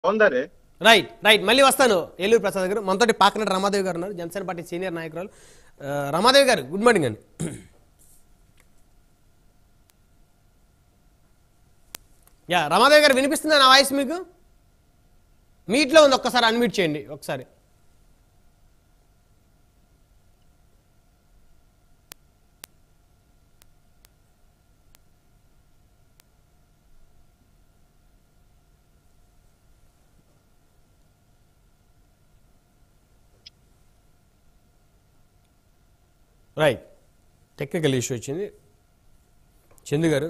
బాగుందరే right right మళ్ళీ వస్తాను ఏలూరు ప్రసాద్ గారు మనతోటి పాకనటి రమాదేవి గారు ఉన్నారు జనసేన పార్టీ సీనియర్ నాయకురాలు ఆ, రమాదేవి గారు గుడ్ మార్నింగ్ అండి యా రమాదేవి గారు వినిపిస్తుందా నా వాయిస్ మీకు మీట్లో ఉంది ఒక్కసారి అన్మ్యూట్ చేయండి ఒకసారి రైట్ టెక్నికల్ ఇష్యూ వచ్చింది చందు గారు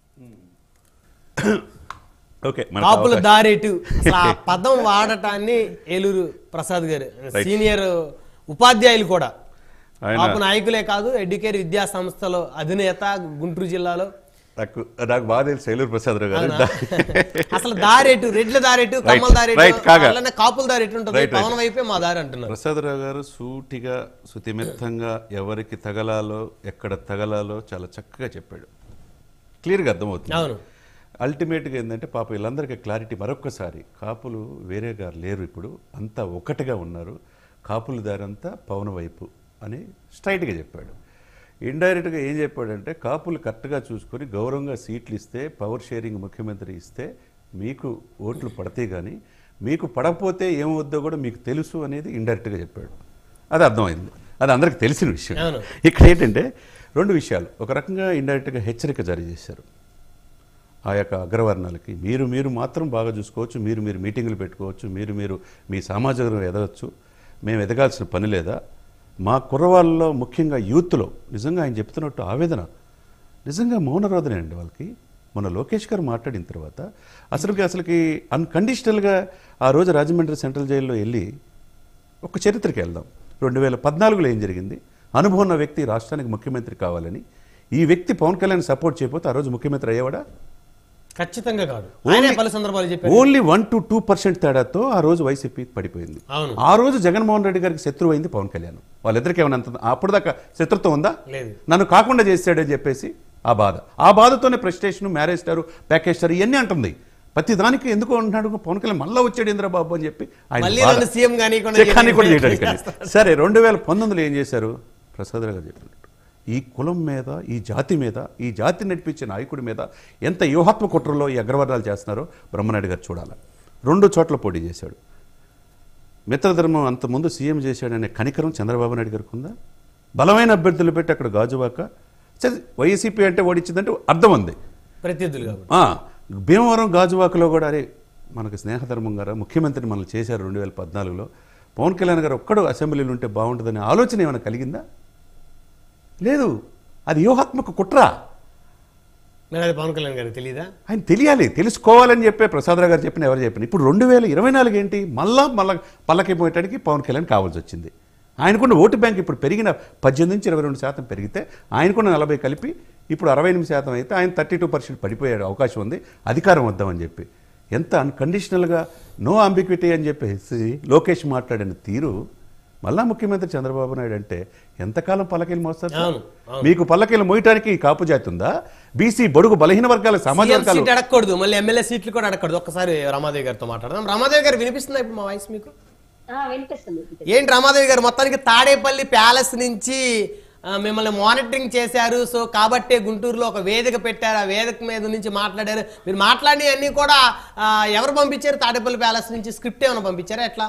ఓకే మనకు కాపుల అవకాశం- దారేటు అసలు ఆ పదం వాడటాన్ని ఏలూరు ప్రసాద్ గారు సీనియర్ ఉపాధ్యాయులు కూడా ఆయన- కాపు నాయకులే కాదు ఎడ్యుకేర్ విద్యా సంస్థలో అధినేత గుంటూరు జిల్లాలో నాకు నాకు బాగా తెలుసు శైలూరు ప్రసాద్ రావు గారు అవునా? అసలు దారేటు రెడ్ల దారేటు కమ్మల Right, దారేటు right, కాగా. అలానే కాపుల దారేటు ఉంటుంది Right, right. పవన్ వైపే మా దారి అంటున్నారు ప్రసాదరావు గారు సూటిగా సుతిమెత్తంగా ఎవరికి తగలాలో ఎక్కడ తగలాలో చాలా చక్కగా చెప్పాడు క్లియర్గా అర్థమవుతుంది అవును అల్టిమేట్గా ఏంటంటే పాప వీళ్ళందరికీ క్లారిటీ మరొక్కసారి కాపులు వేరేగా లేరు ఇప్పుడు అంతా ఒకటిగా ఉన్నారు కాపుల దారంతా పవన్ వైపు అని స్ట్రైట్గా చెప్పాడు ఇండైరెక్ట్గా ఏం చెప్పాడంటే కాపులు కరెక్ట్గా చూసుకొని గౌరవంగా సీట్లు ఇస్తే పవర్ షేరింగ్ ముఖ్యమంత్రి ఇస్తే మీకు ఓట్లు పడతాయి కానీ మీకు పడకపోతే ఏమవుద్దో కూడా మీకు తెలుసు అనేది ఇండైరెక్ట్గా చెప్పాడు అది అర్థమైంది అది అందరికీ తెలిసిన విషయం అవును. ఇక్కడ ఏంటంటే రెండు విషయాలు ఒక రకంగా ఇండైరెక్ట్గా హెచ్చరిక జారీ చేశారు ఆ యొక్క అగ్రవర్ణాలకి మీరు మీరు మాత్రం బాగా చూసుకోవచ్చు మీరు మీరు మీటింగులు పెట్టుకోవచ్చు మీరు మీరు మీ సామాజిక వర్గం ఎదగచ్చు మేము ఎదగాల్సిన పని లేదా మా కుర్రవాళ్ళలో ముఖ్యంగా యూత్లో నిజంగా ఆయన చెప్తున్నట్టు ఆవేదన నిజంగా మౌనరోధనే అండి వాళ్ళకి మన లోకేష్ గారు మాట్లాడిన తర్వాత అసలుకి అసలుకి అన్కండిషనల్గా ఆ రోజు రాజమండ్రి సెంట్రల్ జైల్లో వెళ్ళి ఒక చరిత్రకి వెళ్దాం రెండు వేల పద్నాలుగులో ఏం జరిగింది అనుభవం ఉన్న వ్యక్తి రాష్ట్రానికి ముఖ్యమంత్రి కావాలని ఈ వ్యక్తి పవన్ కళ్యాణ్ సపోర్ట్ చేయకపోతే ఆ రోజు ముఖ్యమంత్రి అయ్యేవాడా ఖచ్చితంగా కాదు ఆయనే పలు సందర్భాలు చెప్పారు only one two two percent తేడాతో ఆ రోజు వైసీపీ పడిపోయింది అవును. ఆ రోజు జగన్మోహన్ రెడ్డి గారికి శత్రువు అయింది పవన్ కళ్యాణ్ వాళ్ళిద్దరికి ఏమైనా అంత అప్పుడు దాకా శత్రుత్వం ఉందా లేదు నన్ను కాకుండా చేశాడని చెప్పేసి ఆ బాధ ఆ బాధతోనే ప్రెస్టేషన్ మ్యారేజ్ స్టారు ప్యాకేజ్ స్టార్ ఇవన్నీ అంటుంది ప్రతి దానికి ఎందుకు అంటున్నాడు పవన్ కళ్యాణ్ మళ్ళీ వచ్చాడు ఇంద్రబాబు అని చెప్పి ఆయన మళ్ళీ బాధ. నన్ను సీఎం కానీయకుండా చెక్కాన్ని కూడా చేయడానికి చేయడానికి అని. సరే రెండు వేల పంతొమ్మిదిలో ఏం చేశారు ప్రసాదరావు గారు చెప్పినట్టు ఈ కులం మీద ఈ జాతి మీద ఈ జాతి నడిపించే నాయకుడి మీద ఎంత వ్యూహాత్మ కుట్రలో ఈ అగ్రవర్ణాలు చేస్తున్నారో బ్రహ్మనాయుడు గారు చూడాలి రెండు చోట్ల పోటీ చేశాడు మిత్రధర్మం అంతకుముందు సీఎం చేశాడనే కనికరం చంద్రబాబు నాయుడు గారికి ఉందా బలమైన అభ్యర్థులు పెట్టి అక్కడ గాజువాక సరే, వైసీపీ అంటే ఓడిచ్చిందంటే అర్థం ఉంది ప్రత్యర్థులు కాబట్టి ఆ, భీమవరం గాజువాకలో కూడా అరే మనకు స్నేహధర్మం గారు ముఖ్యమంత్రిని మనల్ని చేశారు రెండు వేల పద్నాలుగులో పవన్ కళ్యాణ్ గారు ఒక్కడు అసెంబ్లీలో ఉంటే బాగుంటుందనే ఆలోచన ఏమైనా కలిగిందా లేదు అది వ్యూహాత్మక కుట్ర మరి అది పవన్ కళ్యాణ్ గారికి తెలియదా ఆయన తెలియాలి తెలుసుకోవాలని చెప్పే ప్రసాదరావు గారు చెప్పిన ఎవరు చెప్పిన ఇప్పుడు రెండు వేల ఇరవై నాలుగు ఏంటి మళ్ళా మళ్ళా పల్లకి పోయటానికి పవన్ కళ్యాణ్ కావాల్సి వచ్చింది ఆయనకున్న ఓటు బ్యాంక్ ఇప్పుడు పెరిగిన పద్దెనిమిది నుంచి ఇరవై రెండు శాతం పెరిగితే ఆయనకున్న నలభై కలిపి ఇప్పుడు అరవై ఎనిమిది శాతం అయితే ఆయన థర్టీ టూ పర్సెంట్ పడిపోయే అవకాశం ఉంది అధికారం వద్దామని చెప్పి ఎంత అన్కండిషనల్గా నో అంబిక్విటీ అని చెప్పేసి లోకేష్ మాట్లాడిన తీరు మళ్ళా ముఖ్యమంత్రి చంద్రబాబు నాయుడు అంటే ఎంతకాలం పల్లకీలు మోస్తారు సార్? అవును, మీకు పల్లకీలు మోయటానికి ఈ కాపు జాతి ఉందా బీసీ బడుగు బలహీన వర్గాల సామాజిక సీఎం వర్గాలు సీట్ అడగకూడదు మళ్ళీ ఎమ్మెల్యే సీట్లు కూడా అడగకూడదు ఒక్కసారి రమాదేవి గారితో మాట్లాడదాం రమాదేవి గారు వినిపిస్తుందా ఇప్పుడు మా వాయిస్ మీకు ఆ, వినిపిస్తుంది ఏంటి రమాదేవి గారు మొత్తానికి తాడేపల్లి ప్యాలెస్ నుంచి ఆ, మిమ్మల్ని మానిటరింగ్ చేశారు సో కాబట్టే గుంటూరులో ఒక వేదిక పెట్టారు ఆ వేదిక మీద నుంచి మాట్లాడారు మీరు మాట్లాడి అన్ని కూడా ఆ, ఎవరు పంపించారు తాడేపల్లి ప్యాలెస్ నుంచి స్క్రిప్ట్ ఏమైనా పంపించారా ఎట్లా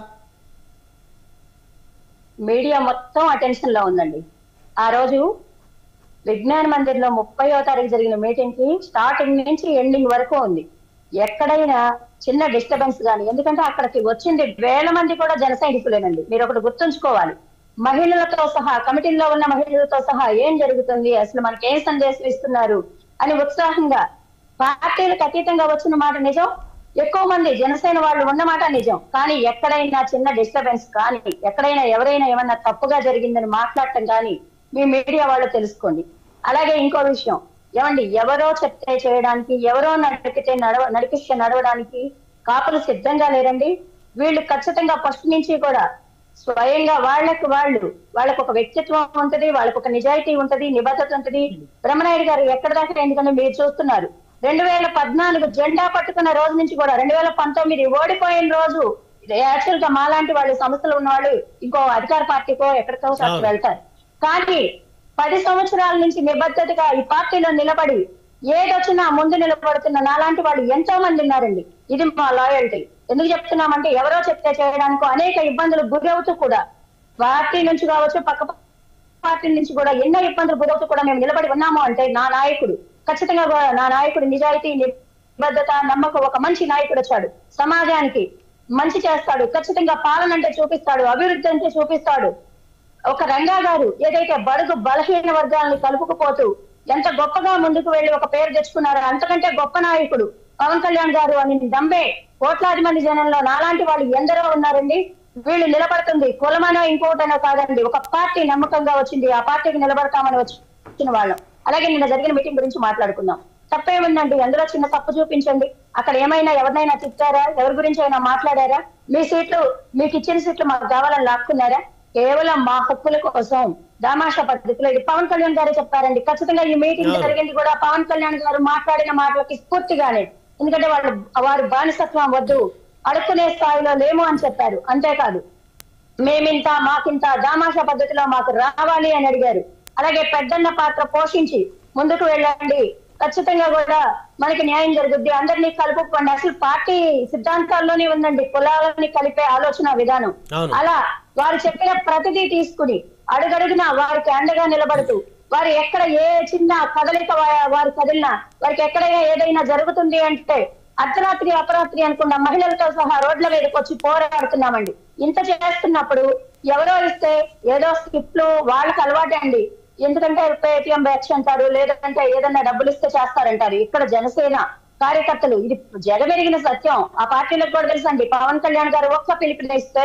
మీడియా మొత్తం అటెన్షన్ లో ఉందండి ఆ రోజు విజ్ఞాన మందిర్ లో ముప్పయో తారీఖు జరిగిన మీటింగ్ కి స్టార్టింగ్ నుంచి ఎండింగ్ వరకు ఉంది ఎక్కడైనా చిన్న డిస్టర్బెన్స్ కానీ ఎందుకంటే అక్కడికి వచ్చింది వేల మంది కూడా జన సైనికులేనండి మీరు ఒకటి గుర్తుంచుకోవాలి మహిళలతో సహా కమిటీల్లో ఉన్న మహిళలతో సహా ఏం జరుగుతుంది అసలు మనకి ఏం సందేశం ఇస్తున్నారు అని ఉత్సాహంగా పార్టీలకు అతీతంగా వచ్చిన మాట నిజం ఎక్కువ మంది జనసేన వాళ్ళు ఉన్నమాట నిజం కానీ ఎక్కడైనా చిన్న డిస్టర్బెన్స్ కానీ ఎక్కడైనా ఎవరైనా ఏమన్నా తప్పుగా జరిగిందని మాట్లాడటం కానీ మీ మీడియా వాళ్ళు తెలుసుకోండి అలాగే ఇంకో విషయం ఏమండి ఎవరో చెప్తే చేయడానికి ఎవరో నడిపితే నడవ నడిపిస్తే నడవడానికి కాపులు సిద్ధంగా లేరండి వీళ్ళు ఖచ్చితంగా ఫస్ట్ నుంచి కూడా స్వయంగా వాళ్ళకు వాళ్ళు వాళ్ళకు ఒక వ్యక్తిత్వం ఉంటది వాళ్ళకు ఒక నిజాయితీ ఉంటది నిబద్ధత ఉంటది బ్రహ్మనాయుడు గారు ఎక్కడ దాకా ఎందుకంటే మీరు చూస్తున్నారు రెండు వేల పద్నాలుగు జెండా పట్టుకున్న రోజు నుంచి కూడా రెండు వేల పంతొమ్మిది ఓడిపోయిన రోజు యాక్చువల్ గా మాలాంటి వాళ్ళు సంస్థలు ఉన్న వాళ్ళు ఇంకో అధికార పార్టీకో ఎక్కడికో అక్కడ అవును. వెళ్తారు కానీ పది సంవత్సరాల నుంచి నిబద్ధతగా ఈ పార్టీలో నిలబడి ఏదొచ్చినా ముందు నిలబడుతున్న నాలాంటి వాళ్ళు ఎంతో మంది ఉన్నారండి ఇది మా లాయల్టీ ఎందుకు చెప్తున్నామంటే ఎవరో చెప్తే చేయడానికి అనేక ఇబ్బందులు గురవుతూ కూడా పార్టీ నుంచి కావచ్చు పక్క పార్టీ నుంచి కూడా ఎన్నో ఇబ్బందులు గురవుతూ కూడా మేము నిలబడి ఉన్నాము అంటే నా నాయకుడు ఖచ్చితంగా కూడా నా నాయకుడు నిజాయితీ నిబద్ధత నమ్మకం ఒక మంచి నాయకుడు వచ్చాడు సమాజానికి మంచి చేస్తాడు ఖచ్చితంగా పాలన అంటే చూపిస్తాడు అభివృద్ధి అంటే చూపిస్తాడు ఒక రంగా గారు ఏదైతే బడుగు బలహీన వర్గాలను కలుపుకుపోతూ ఎంత గొప్పగా ముందుకు వెళ్లి ఒక పేరు తెచ్చుకున్నారో అంతకంటే గొప్ప నాయకుడు పవన్ కళ్యాణ్ గారు అని నమ్మే కోట్లాది మంది జనంలో నాలాంటి వాళ్ళు ఎందరో ఉన్నారండి వీళ్ళు నిలబడుతుంది కులమనో ఇంకోటనో కాదండి ఒక పార్టీ నమ్మకంగా వచ్చింది ఆ పార్టీకి నిలబడతామని వచ్చిన వాళ్ళం అలాగే నిన్న జరిగిన మీటింగ్ గురించి మాట్లాడుకుందాం తప్పేముందండి అందులో చిన్న తప్పు చూపించండి అక్కడ ఏమైనా ఎవరినైనా తిట్టారా ఎవరి గురించి అయినా మాట్లాడారా మీ సీట్లు మీకు ఇచ్చిన సీట్లు మాకు కావాలని లాక్కున్నారా కేవలం మా హక్కుల కోసం దామాషా పద్ధతిలో ఇది పవన్ కళ్యాణ్ గారే చెప్పారండి ఖచ్చితంగా ఈ మీటింగ్ అవును. జరిగింది కూడా పవన్ కళ్యాణ్ గారు మాట్లాడిన మాటలకి స్ఫూర్తిగానే ఎందుకంటే వాళ్ళు వారి బానిసత్వం వద్దు అడుక్కునే స్థాయిలో లేము అని చెప్పారు అంతేకాదు మేమింత మాకింత దామాషా పద్ధతిలో మాకు రావాలి అని అడిగారు అలాగే పెద్దన్న పాత్ర పోషించి ముందుకు వెళ్ళండి ఖచ్చితంగా కూడా మనకి న్యాయం జరుగుద్ది అందరినీ కలుపుకోండి అసలు పార్టీ సిద్ధాంతాల్లోనే ఉందండి కులాలని కలిపే ఆలోచన విధానం అవును. అలా వారు చెప్పిన ప్రతిదీ తీసుకుని అడుగడుగున వారికి అండగా నిలబడుతూ వారు ఎక్కడ ఏ చిన్న కదలిక వా- వారు కదిలినా వారికి ఎక్కడైనా ఏదైనా జరుగుతుంది అంటే అర్ధరాత్రి అపరాత్రి అనుకున్న మహిళలతో సహా రోడ్ల మీదకి వచ్చి పోరాడుతున్నామండి ఇంత చేస్తున్నప్పుడు ఎవరో ఇస్తే ఏదో స్క్రిప్ట్లు వాళ్ళకి అలవాటే అండి ఎందుకంటే పేటిఎం బ్యాచ్ అంటారు లేదంటే ఏదైనా డబ్బులు ఇస్తే చేస్తారంటారు ఇక్కడ జనసేన కార్యకర్తలు ఇది జగమెరిగిన సత్యం ఆ పార్టీలకు కూడా తెలుసండి పవన్ కళ్యాణ్ గారు ఒక్క పిలుపునిస్తే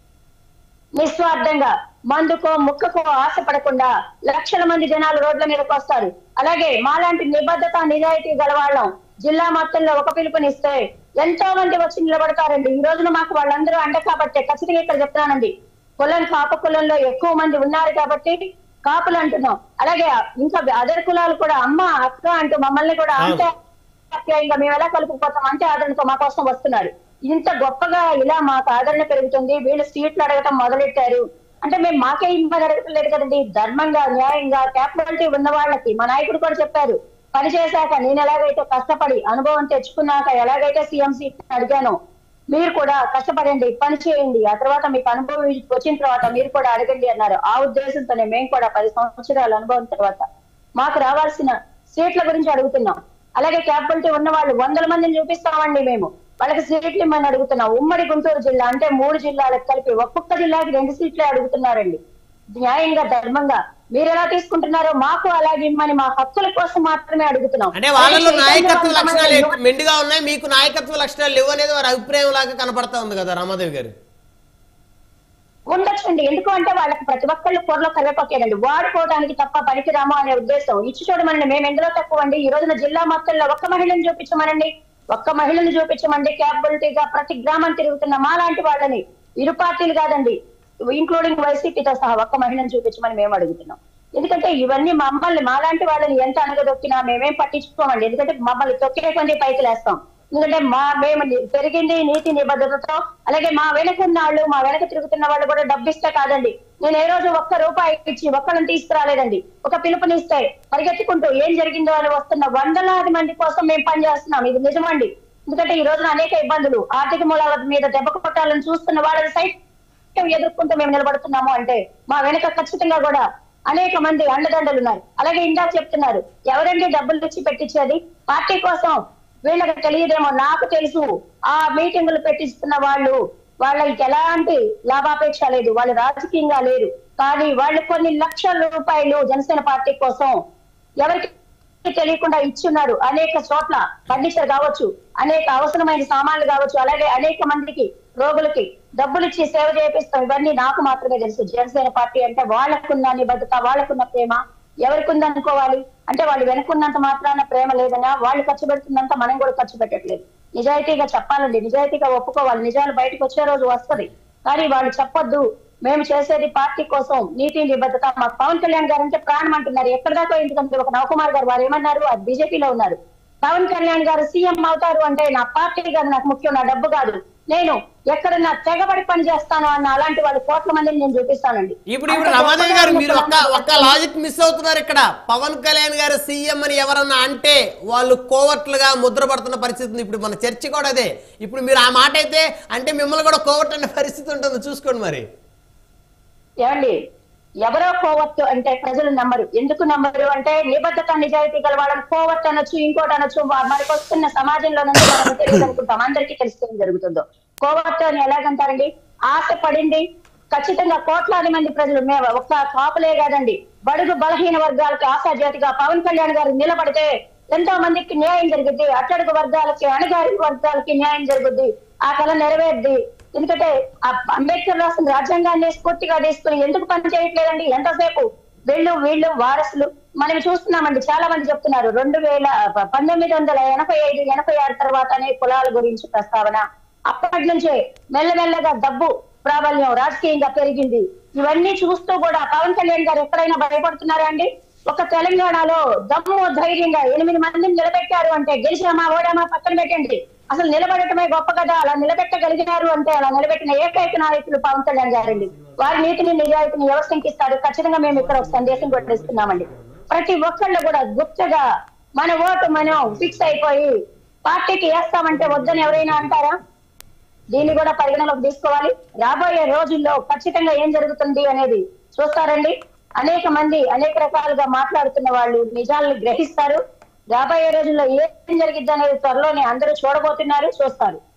నిస్వార్థంగా మందుకో ముక్కకో ఆశపడకుండా లక్షల మంది జనాలు రోడ్ల మీదకి వస్తారు అలాగే మాలాంటి నిబద్ధత నిజాయితీ గలవాళ్ళం జిల్లా మొత్తంలో ఒక పిలుపునిస్తే ఎంతో మంది వచ్చి నిలబడతారండి ఈ రోజున మాకు వాళ్ళందరూ అండ కాబట్టే ఖచ్చితంగా ఇక్కడ చెప్తానండి కులం కాపు కులంలో ఎక్కువ మంది ఉన్నారు కాబట్టి కాపులు అంటున్నాం అలాగే ఇంకా అదర్ కులాలు కూడా అమ్మ అక్క అంటూ మమ్మల్ని కూడా అంతే ఆప్యాయంగా మేము ఎలా కలుపుకుపోతాం అంతే ఆదరణతో మా కోసం వస్తున్నారు ఇంత గొప్పగా ఇలా మాకు ఆదరణ పెరుగుతుంది వీళ్ళు సీట్లు అడగటం మొదలెట్టారు అంటే మేము మాకే ఇబ్బంది అడగట్లేదు కదండి ధర్మంగా న్యాయంగా క్యాపబిలిటీ ఉన్న వాళ్ళకి మా నాయకుడు కూడా చెప్పారు పని చేశాక నేను ఎలాగైతే కష్టపడి అనుభవం తెచ్చుకున్నాక ఎలాగైతే సీఎం సీట్ అడిగానో మీరు కూడా కష్టపడండి పని చేయండి ఆ తర్వాత మీకు అనుభవం వచ్చిన తర్వాత మీరు కూడా అడగండి అన్నారు ఆ ఉద్దేశంతోనే మేము కూడా పది సంవత్సరాల అనుభవం తర్వాత మాకు రావాల్సిన సీట్ల గురించి అడుగుతున్నాం అలాగే క్యాపబిలిటీ ఉన్న వాళ్ళు వందల మందిని చూపిస్తామండి మేము వాళ్ళకి సీట్లు ఇమ్మని అడుగుతున్నాం ఉమ్మడి గుంటూరు జిల్లా అంటే మూడు జిల్లాలకు కలిపి ఒక్కొక్క జిల్లాకి రెండు సీట్లే అడుగుతున్నారండి న్యాయంగా ధర్మంగా మీరు ఎలా తీసుకుంటున్నారో మాకు అలాగే ఇమ్మని మా హక్కుల కోసం మాత్రమే అడుగుతున్నాం అంటే వాళ్ళలో అలాగే నాయకత్వ చైతన్యవంతమైన లక్షణాలు యువ- ఎక్కువ మెండుగా ఉన్నాయి మీకు నాయకత్వ లక్షణాలు లేవు అనేది వారి అభిప్రాయం లాగా కనపడతా ఉంది కదా రామాదేవి గారు ఉండొచ్చండి ఎందుకు అంటే వాళ్ళకి ప్రతి ఒక్కళ్ళు కూరలో కరివేపాకేనండి వాడుకోవడానికి తప్ప పనికిరాము అనే ఉద్దేశం ఇచ్చి చూడమనండి మేము ఎందులో తక్కువ అండి ఈ రోజున జిల్లా మొత్తంలో ఒక్క మహిళను చూపించమనండి ఒక్క మహిళను చూపించమండి క్యాపబిలిటీగా ప్రతి గ్రామం తిరుగుతున్న మా లాంటి వాళ్ళని ఇరు పార్టీలు కాదండి ఇంక్లూడింగ్ వైసీపీతో సహా ఒక్క మహిళను చూపించమని మేము అడుగుతున్నాం ఎందుకంటే ఇవన్నీ మమ్మల్ని మాలాంటి వాళ్ళని ఎంత అనగదొక్కినా మేమేం పట్టించుకోమండి ఎందుకంటే మమ్మల్ని తొక్కే కొంది పైకి లేస్తాం ఎందుకంటే మా మేము ని- పెరిగింది నీతి నిబద్ధతతో అలాగే మా వెనకున్న వాళ్ళు మా వెనక తిరుగుతున్న వాళ్ళు కూడా డబ్బు ఇస్తే కాదండి నేను ఏ రోజు ఒక్క రూపాయి ఇచ్చి ఒక్కళ్ళని తీసుకురాలేదండి ఒక పిలుపునిస్తే పరిగెత్తుకుంటూ ఏం జరిగిందో అని వస్తున్న వందలాది మంది కోసం మేము పనిచేస్తున్నాం ఇది నిజమండి ఎందుకంటే ఈ రోజున అనేక ఇబ్బందులు ఆర్థిక మూలాల మీద దెబ్బ కొట్టాలని చూస్తున్న వాళ్ళని సైతం ఎదుర్కొంటూ మేము నిలబడుతున్నాము అంటే మా వెనక ఖచ్చితంగా కూడా అనేక మంది అండదండలు ఉన్నారు అలాగే ఇందాక చెప్తున్నారు ఎవరండి డబ్బులు ఇచ్చి పెట్టించేది పార్టీ కోసం వీళ్ళకి తెలియదేమో నాకు తెలుసు ఆ మీటింగులు పెట్టిస్తున్న వాళ్ళు వాళ్ళకి ఎలాంటి లాభాపేక్ష లేదు వాళ్ళు రాజకీయంగా లేరు కానీ వాళ్ళు కొన్ని లక్షల రూపాయలు జనసేన పార్టీ కోసం ఎవరికి తెలియకుండా ఇచ్చున్నారు అనేక చోట్ల ఫర్నిచర్ కావచ్చు అనేక అవసరమైన సామాన్లు కావచ్చు అలాగే అనేక మందికి రోగులకి డబ్బులు ఇచ్చి సేవ చేపిస్తాం ఇవన్నీ నాకు మాత్రమే తెలుసు జనసేన పార్టీ అంటే వాళ్ళకున్న నిబద్ధత వాళ్ళకున్న ప్రేమ ఎవరికి ఉందనుకోవాలి అంటే వాళ్ళు వెనుకున్నంత మాత్రాన ప్రేమ లేదనా వాళ్ళు ఖర్చు పెడుతున్నంత మనం కూడా ఖర్చు పెట్టట్లేదు నిజాయితీగా చెప్పాలండి నిజాయితీగా ఒప్పుకోవాలి నిజాలు బయటకు వచ్చే రోజు వస్తది కానీ వాళ్ళు చెప్పొద్దు మేము చేసేది పార్టీ కోసం నీతి నిబద్ధత మాకు పవన్ కళ్యాణ్ గారు అంటే ప్రాణం అంటున్నారు ఎక్కడ దాకా ఎందుకంటే ఒక నవకుమార్ గారు వారు ఏమన్నారు అది బీజేపీలో ఉన్నారు పవన్ కళ్యాణ్ గారు సీఎం అవుతారు అంటే నా పార్టీ కాదు నాకు ముఖ్యం నా డబ్బు కాదు నేను ఎక్కడన్నా తెగబడి పని చేస్తాను అన్న అలాంటి వాళ్ళు కోట్ల మందిని నేను చూపిస్తానండి ఇప్పుడు ఇప్పుడు అంత రమాదేవి గారు మీరు ఒక్క గొప్పగా ఒక్క లాజిక్ మిస్ అవుతున్నారు ఇక్కడ పవన్ కళ్యాణ్ గారు సీఎం అని ఎవరన్నా అంటే వాళ్ళు కోవర్ట్లుగా ముద్ర పడుతున్న పరిస్థితి ఉంది ఇప్పుడు మన చర్చ కూడా అదే ఇప్పుడు మీరు ఆ మాట అయితే అంటే మిమ్మల్ని కూడా కోవర్ట్ అనే పరిస్థితి ఉంటుంది చూసుకోండి మరి ఏమండి ఎవరో కోవత్తు అంటే ప్రజలు నమ్మరు ఎందుకు నమ్మరు అంటే నిబద్ధత నిజాయితీ గల వాళ్ళని కోవత్తు అనొచ్చు ఇంకోటి అనొచ్చు వా- మనకు వస్తున్న సమాజంలో నుండి మనం తెలియదు అనుకుంటాం అందరికీ తెలిస్తే ఏం జరుగుతుందో కోవత్తు అని ఎలాగంటారండి ఆశ పడింది ఖచ్చితంగా కోట్లాది మంది ప్రజలు మే ఒక్క కాపులే కాదండి బడుగు బలహీన వర్గాలకి ఆశాజ్యోతిగా పవన్ కళ్యాణ్ గారు నిలబడితే ఎంతో మందికి న్యాయం జరుగుద్ది అట్టడుగు వర్గాలకి అణగారి వర్గాలకి న్యాయం జరుగుద్ది ఆ కళ నెరవేరుద్ది ఎందుకంటే ఆ అంబేద్కర్ రాసిన రాజ్యాంగాన్ని స్ఫూర్తిగా తీసుకుని ఎందుకు పని చేయట్లేదండి ఎంతసేపు వీళ్ళు వీళ్ళు వారసులు మనం చూస్తున్నామండి చాలా మంది చెప్తున్నారు రెండు వేల ప- పంతొమ్మిది వందల ఎనభై ఐదు ఎనభై ఆరు తర్వాతనే కులాల గురించి ప్రస్తావన అప్పటి నుంచే మెల్లమెల్లగా డబ్బు ప్రాబల్యం రాజకీయంగా పెరిగింది ఇవన్నీ చూస్తూ కూడా పవన్ కళ్యాణ్ గారు ఎక్కడైనా భయపడుతున్నారా అండి ఒక తెలంగాణలో దమ్ము ధైర్యంగా ఎనిమిది మందిని నిలబెట్టారు అంటే గెలిచామా ఓడామా పక్కన పెట్టండి అసలు నిలబడటమే గొప్ప కదా అలా నిలబెట్టగలిగినారు అంటే అలా నిలబెట్టిన ఏకైక నాయకులు పవన్ కళ్యాణ్ గారండి వారి నీతిని నిజాయితీని ఎవరు శంకిస్తారు ఖచ్చితంగా మేము ఇక్కడ ఒక సందేశం కూడా ఇస్తున్నామండి ప్రతి ఒక్కళ్ళు కూడా గుప్తగా మన ఓటు మనం ఫిక్స్ అయిపోయి పార్టీకి వేస్తామంటే వద్దని ఎవరైనా అంటారా దీన్ని కూడా పరిగణలోకి తీసుకోవాలి రాబోయే రోజుల్లో ఖచ్చితంగా ఏం జరుగుతుంది అనేది చూస్తారండి అనేక మంది అనేక రకాలుగా మాట్లాడుతున్న వాళ్ళు నిజాలను గ్రహిస్తారు రాబోయే రోజుల్లో ఏం జరిగిద్ది అనేది త్వరలోనే అందరూ చూడబోతున్నారు చూస్తారు